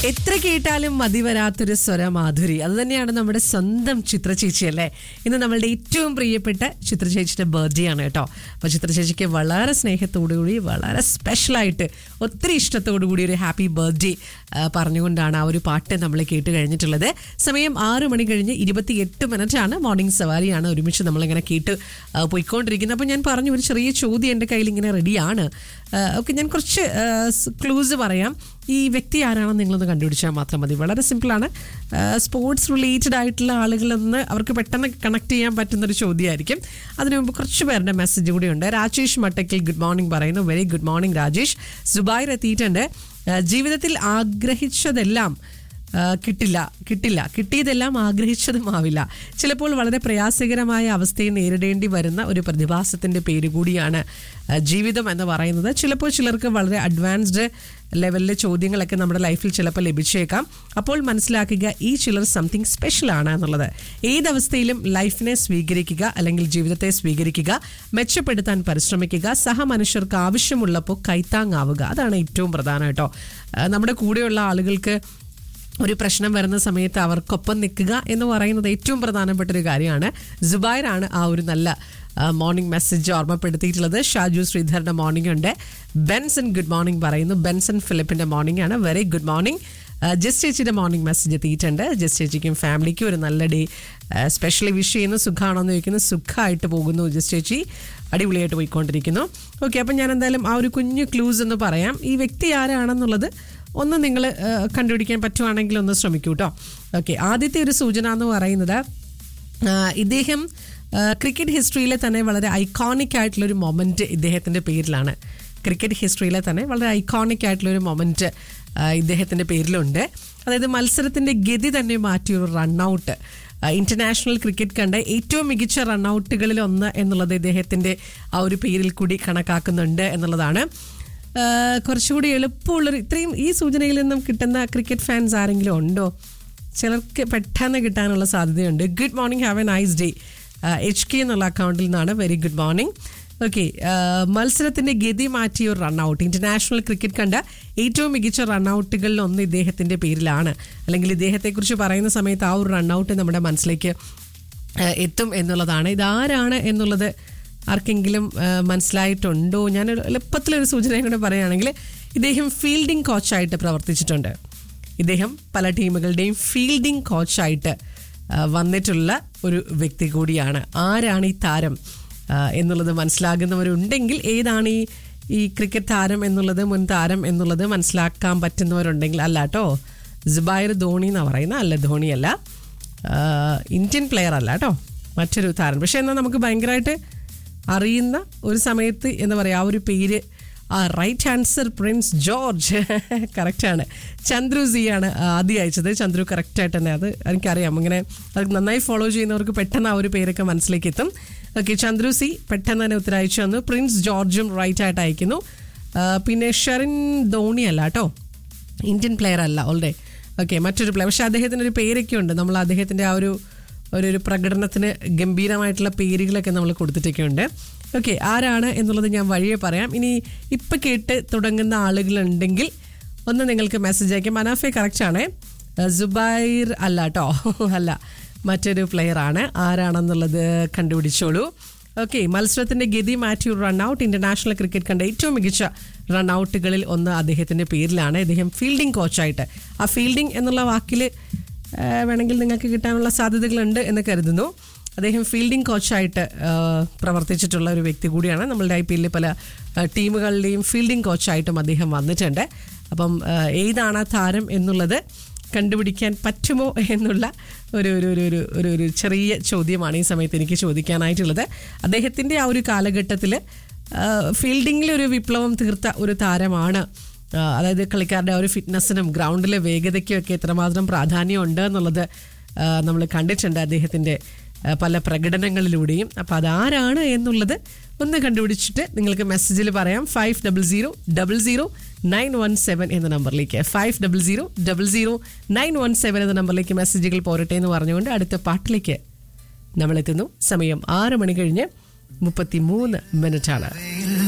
എത്ര കേട്ടാലും മതി വരാത്തൊരു സ്വരമാധുരി അത് തന്നെയാണ് നമ്മുടെ സ്വന്തം ചിത്ര ചേച്ചി അല്ലേ ഇന്ന് നമ്മളുടെ ഏറ്റവും പ്രിയപ്പെട്ട ചിത്ര ചേച്ചിയുടെ ബർത്ത്ഡേ ആണ് കേട്ടോ അപ്പൊ ചിത്ര ചേച്ചിക്ക് വളരെ സ്നേഹത്തോടു കൂടി വളരെ സ്പെഷ്യലായിട്ട് ഒത്തിരി ഇഷ്ടത്തോടു കൂടി ഒരു ഹാപ്പി ബർത്ത്ഡേ പറഞ്ഞുകൊണ്ടാണ് ആ ഒരു പാട്ട് നമ്മൾ കേട്ട് കഴിഞ്ഞിട്ടുള്ളത് സമയം ആറ് മണി കഴിഞ്ഞ് ഇരുപത്തിയെട്ട് മിനിറ്റ് ആണ് മോർണിംഗ് സവാരിയാണ് ഒരുമിച്ച് നമ്മളിങ്ങനെ കേട്ട് ആ, പോയിക്കൊണ്ടിരിക്കുന്നത് അപ്പോൾ ഞാൻ പറഞ്ഞു ഒരു ചെറിയ ചോദ്യം എൻ്റെ കയ്യിൽ ഇങ്ങനെ റെഡിയാണ് ഓക്കെ ഞാൻ കുറച്ച് ക്ലൂസ് പറയാം ഈ വ്യക്തി ആരാണെന്ന് നിങ്ങളൊന്ന് കണ്ടുപിടിച്ചാൽ മാത്രം മതി വളരെ സിമ്പിളാണ് സ്പോർട്സ് റിലേറ്റഡ് ആയിട്ടുള്ള ആളുകളെന്ന് അവർക്ക് പെട്ടെന്ന് കണക്ട് ചെയ്യാൻ പറ്റുന്ന ഒരു ചോദ്യമായിരിക്കും അതിനു മുമ്പ് കുറച്ച് പേരുടെ മെസ്സേജ് കൂടിയുണ്ട് രാജേഷ് മട്ടക്കിൽ ഗുഡ് മോർണിംഗ് പറയുന്നു very good morning Rajesh Zubair എത്തിയിട്ടുണ്ട് ആ, ജീവിതത്തിൽ ആഗ്രഹിച്ചതെല്ലാം ആ, കിട്ടില്ല കിട്ടില്ല കിട്ടിയതെല്ലാം ആഗ്രഹിച്ചതുമാവില്ല ചിലപ്പോൾ വളരെ പ്രയാസകരമായ അവസ്ഥയെ നേരിടേണ്ടി വരുന്ന ഒരു പ്രതിഭാസത്തിന്റെ പേര് കൂടിയാണ് ആ, ജീവിതം എന്ന് പറയുന്നത് ചിലപ്പോൾ ചിലർക്ക് വളരെ അഡ്വാൻസ്ഡ് ലെവലിലെ ചോദ്യങ്ങളൊക്കെ നമ്മുടെ ലൈഫിൽ ചിലപ്പോൾ ലഭിച്ചേക്കാം അപ്പോൾ മനസ്സിലാക്കുക ഈ ചിലർ സംതിങ് സ്പെഷ്യൽ ആണ് എന്നുള്ളത് ഏതവസ്ഥയിലും ലൈഫിനെ സ്വീകരിക്കുക അല്ലെങ്കിൽ ജീവിതത്തെ സ്വീകരിക്കുക മെച്ചപ്പെടുത്താൻ പരിശ്രമിക്കുക സഹമനുഷ്യർക്ക് ആവശ്യമുള്ളപ്പോൾ കൈത്താങ്ങാവുക അതാണ് ഏറ്റവും പ്രധാനം കേട്ടോ ആ, നമ്മുടെ കൂടെയുള്ള ആളുകൾക്ക് ഒരു പ്രശ്നം വരുന്ന സമയത്ത് അവർക്കൊപ്പം നിൽക്കുക എന്ന് പറയുന്നത് ഏറ്റവും പ്രധാനപ്പെട്ട ഒരു കാര്യമാണ് ജുബൈറാണ് ആ ഒരു നല്ല മോർണിംഗ് മെസ്സേജ് ഓർമ്മപ്പെടുത്തിയിട്ടുള്ളത് ഷാജു ശ്രീധറിന്റെ മോർണിംഗ് ഉണ്ട് ബെൻസൺ ഗുഡ് മോർണിംഗ് പറയുന്നു ബെൻസൺ ഫിലിപ്പിന്റെ മോർണിംഗ് ആണ് വെരി ഗുഡ് മോർണിംഗ് ജസ്റ്റ് ചേച്ചിയുടെ മോർണിംഗ് മെസ്സേജ് എത്തിയിട്ടുണ്ട് ജസ്റ്റ് ചേച്ചിക്കും ഫാമിലിക്കും ഒരു നല്ല ഡേ സ്പെഷ്യലി വിഷ് ചെയ്യുന്നു സുഖമാണോ എന്ന് ചോദിക്കുന്നു സുഖമായിട്ട് പോകുന്നു ജസ്റ്റ് ചേച്ചി അടിപൊളിയായിട്ട് പോയിക്കൊണ്ടിരിക്കുന്നു ഓക്കെ അപ്പം ഞാൻ എന്തായാലും ആ ഒരു കുഞ്ഞു ക്ലൂസ് എന്ന് പറയാം ഈ വ്യക്തി ആരാണെന്നുള്ളത് ഒന്ന് നിങ്ങൾ കണ്ടുപിടിക്കാൻ പറ്റുവാണെങ്കിൽ ഒന്ന് ശ്രമിക്കൂ കേട്ടോ ഓക്കെ ആദ്യത്തെ ഒരു സൂചന എന്ന് പറയുന്നത് ആ, ഇദ്ദേഹം ക്രിക്കറ്റ് ഹിസ്റ്ററിയിലെ തന്നെ വളരെ ഐക്കോണിക് ആയിട്ടുള്ള ഒരു മൊമെന്റ് ഇദ്ദേഹത്തിന്റെ പേരിലാണ് ക്രിക്കറ്റ് ഹിസ്റ്ററിയിലെ തന്നെ വളരെ ഐക്കോണിക് ആയിട്ടുള്ള ഒരു മൊമെന്റ് ഇദ്ദേഹത്തിന്റെ പേരിലുണ്ട് അതായത് മത്സരത്തിന്റെ ഗതി തന്നെ മാറ്റിയ ഒരു റണ്ണൌട്ട് ഇന്റർനാഷണൽ ക്രിക്കറ്റ് കണ്ട ഏറ്റവും മികച്ച റണ്ണൌട്ടുകളിൽ ഒന്ന് എന്നുള്ളത് ഇദ്ദേഹത്തിന്റെ ആ ഒരു പേരിൽ കൂടി കണക്കാക്കുന്നുണ്ട് എന്നുള്ളതാണ് ആ, കുറച്ചുകൂടി എളുപ്പമുള്ളൊരു ഇത്രയും ഈ സൂചനയിൽ നിന്നും കിട്ടുന്ന ക്രിക്കറ്റ് ഫാൻസ് ആരെങ്കിലും ഉണ്ടോ ചിലർക്ക് പെട്ടെന്ന് കിട്ടാനുള്ള സാധ്യതയുണ്ട് good morning have a nice day H K എന്നുള്ള അക്കൗണ്ടിൽ നിന്നാണ് വെരി ഗുഡ് മോർണിംഗ് ഓക്കെ മത്സരത്തിന്റെ ഗതി മാറ്റിയ ഒരു റണ്ണൌട്ട് ഇന്റർനാഷണൽ ക്രിക്കറ്റ് കണ്ട ഏറ്റവും മികച്ച റണ്ണൌട്ടുകളിൽ ഒന്ന് ഇദ്ദേഹത്തിന്റെ പേരിലാണ് അല്ലെങ്കിൽ ഇദ്ദേഹത്തെക്കുറിച്ച് പറയുന്ന സമയത്ത് ആ ഒരു റണ്ണൌട്ട് നമ്മുടെ മനസ്സിലേക്ക് ആ, എത്തും എന്നുള്ളതാണ് ഇതാരാണ് എന്നുള്ളത് ആർക്കെങ്കിലും ആ, മനസ്സിലായിട്ടുണ്ടോ ഞാൻ ഒരു എളുപ്പത്തിലൊരു സൂചനയും കൂടെ പറയുകയാണെങ്കിൽ ഇദ്ദേഹം ഫീൽഡിംഗ് കോച്ചായിട്ട് പ്രവർത്തിച്ചിട്ടുണ്ട് ഇദ്ദേഹം പല ടീമുകളുടെയും ഫീൽഡിംഗ് കോച്ചായിട്ട് ആ, വന്നിട്ടുള്ള ഒരു വ്യക്തി കൂടിയാണ് ആരാണ് ഈ താരം ആ, എന്നുള്ളത് മനസ്സിലാകുന്നവരുണ്ടെങ്കിൽ ഏതാണ് ഈ ഈ ക്രിക്കറ്റ് താരം എന്നുള്ളത് മുൻ താരം എന്നുള്ളത് മനസ്സിലാക്കാൻ പറ്റുന്നവരുണ്ടെങ്കിൽ അല്ല കേട്ടോ ജുബൈർ ധോണി എന്നാണ് പറയുന്നത് അല്ല ധോണിയല്ല ആഹ് ഇന്ത്യൻ പ്ലെയർ അല്ല കേട്ടോ മറ്റൊരു താരം പക്ഷെ എന്നാൽ നമുക്ക് ഭയങ്കരമായിട്ട് അറിയുന്ന ഒരു സമയത്ത് എന്താ പറയുക ആ ഒരു പേര് ആ റൈറ്റ് ആൻസർ പ്രിൻസ് ജോർജ് കറക്റ്റാണ് ചന്ദ്രു സി ആണ് ആദ്യം അയച്ചത് ചന്ദ്രു കറക്റ്റായിട്ട് തന്നെ അത് എനിക്കറിയാം ഇങ്ങനെ അത് നന്നായി ഫോളോ ചെയ്യുന്നവർക്ക് പെട്ടെന്ന് ആ ഒരു പേരൊക്കെ മനസ്സിലേക്ക് എത്തും ഓക്കെ ചന്ദ്രു സി പെട്ടെന്ന് തന്നെ ഉത്തരം അയച്ചു വന്നു പ്രിൻസ് ജോർജും റൈറ്റ് ആയിട്ട് അയക്കുന്നു ആ, പിന്നെ ഷെറിൻ ധോണി അല്ല കേട്ടോ ഇന്ത്യൻ പ്ലെയർ അല്ല ഓൾറെഡി ഓക്കെ മറ്റൊരു പ്ലെയർ പക്ഷെ അദ്ദേഹത്തിന് ഒരു പേരൊക്കെ ഉണ്ട് നമ്മൾ അദ്ദേഹത്തിന്റെ ആ ഒരു ഒരു ഒരു പ്രകടനത്തിന് ഗംഭീരമായിട്ടുള്ള പേരുകളൊക്കെ നമ്മൾ കൊടുത്തിട്ടൊക്കെ ഉണ്ട് ഓക്കെ ആരാണ് എന്നുള്ളത് ഞാൻ വഴിയെ പറയാം ഇനി ഇപ്പം കേട്ട് തുടങ്ങുന്ന ആളുകളുണ്ടെങ്കിൽ ഒന്ന് നിങ്ങൾക്ക് മെസ്സേജ് അയക്കാം മനാഫെ കറക്റ്റ് ആണ് ജുബൈർ അല്ല കേട്ടോ അല്ല മറ്റൊരു പ്ലെയർ ആണ് ആരാണെന്നുള്ളത് കണ്ടുപിടിച്ചോളൂ ഓക്കെ മത്സരത്തിന്റെ ഗതി മാറ്റി ഒരു റണ്ണൌട്ട് ഇന്റർനാഷണൽ ക്രിക്കറ്റ് കണ്ട ഏറ്റവും മികച്ച റണ്ണൌട്ടുകളിൽ ഒന്ന് അദ്ദേഹത്തിന്റെ പേരിലാണ് ഇദ്ദേഹം ഫീൽഡിംഗ് കോച്ചായിട്ട് ആ ഫീൽഡിംഗ് എന്നുള്ള വാക്കിൽ വേണമെങ്കിൽ നിങ്ങൾക്ക് കിട്ടാനുള്ള സാധ്യതകളുണ്ട് എന്ന് കരുതുന്നു അദ്ദേഹം ഫീൽഡിംഗ് കോച്ചായിട്ട് ആ, പ്രവർത്തിച്ചിട്ടുള്ള ഒരു വ്യക്തി കൂടിയാണ് നമ്മളുടെ ഐ പി എല്ലിൽ പല ആ, ടീമുകളുടെയും ഫീൽഡിംഗ് കോച്ചായിട്ടും അദ്ദേഹം വന്നിട്ടുണ്ട് അപ്പം ആ, ഏതാണ് ആ താരം എന്നുള്ളത് കണ്ടുപിടിക്കാൻ പറ്റുമോ എന്നുള്ള ഒരു ഒരു ഒരു ഒരു ഒരു ഒരു ചെറിയ ചോദ്യമാണ് ഈ സമയത്ത് എനിക്ക് ചോദിക്കാനായിട്ടുള്ളത് അദ്ദേഹത്തിൻ്റെ ആ ഒരു കാലഘട്ടത്തിൽ ഫീൽഡിങ്ങിൽ ഒരു വിപ്ലവം തീർത്ത ഒരു താരമാണ് ആ, അതായത് കളിക്കാരുടെ ആ ഒരു ഫിറ്റ്നസ്സിനും ഗ്രൗണ്ടിലെ വേഗതയ്ക്കും ഒക്കെ എത്രമാത്രം പ്രാധാന്യം ഉണ്ട് എന്നുള്ളത് നമ്മൾ കണ്ടിട്ടുണ്ട് അദ്ദേഹത്തിൻ്റെ ആ, പല പ്രകടനങ്ങളിലൂടെയും അപ്പോൾ അതാരാണ് എന്നുള്ളത് ഒന്ന് കണ്ടുപിടിച്ചിട്ട് നിങ്ങൾക്ക് മെസ്സേജിൽ പറയാം five double zero double zero nine one seven എന്ന നമ്പറിലേക്ക് five double zero double zero nine one seven എന്ന നമ്പറിലേക്ക് മെസ്സേജുകൾ പോരട്ടെ എന്ന് പറഞ്ഞുകൊണ്ട് അടുത്ത പാട്ടിലേക്ക് നമ്മൾ എത്തുന്നു സമയം ആറ് മണി കഴിഞ്ഞ് മുപ്പത്തി മൂന്ന് മിനിറ്റാണ് വെയിൽ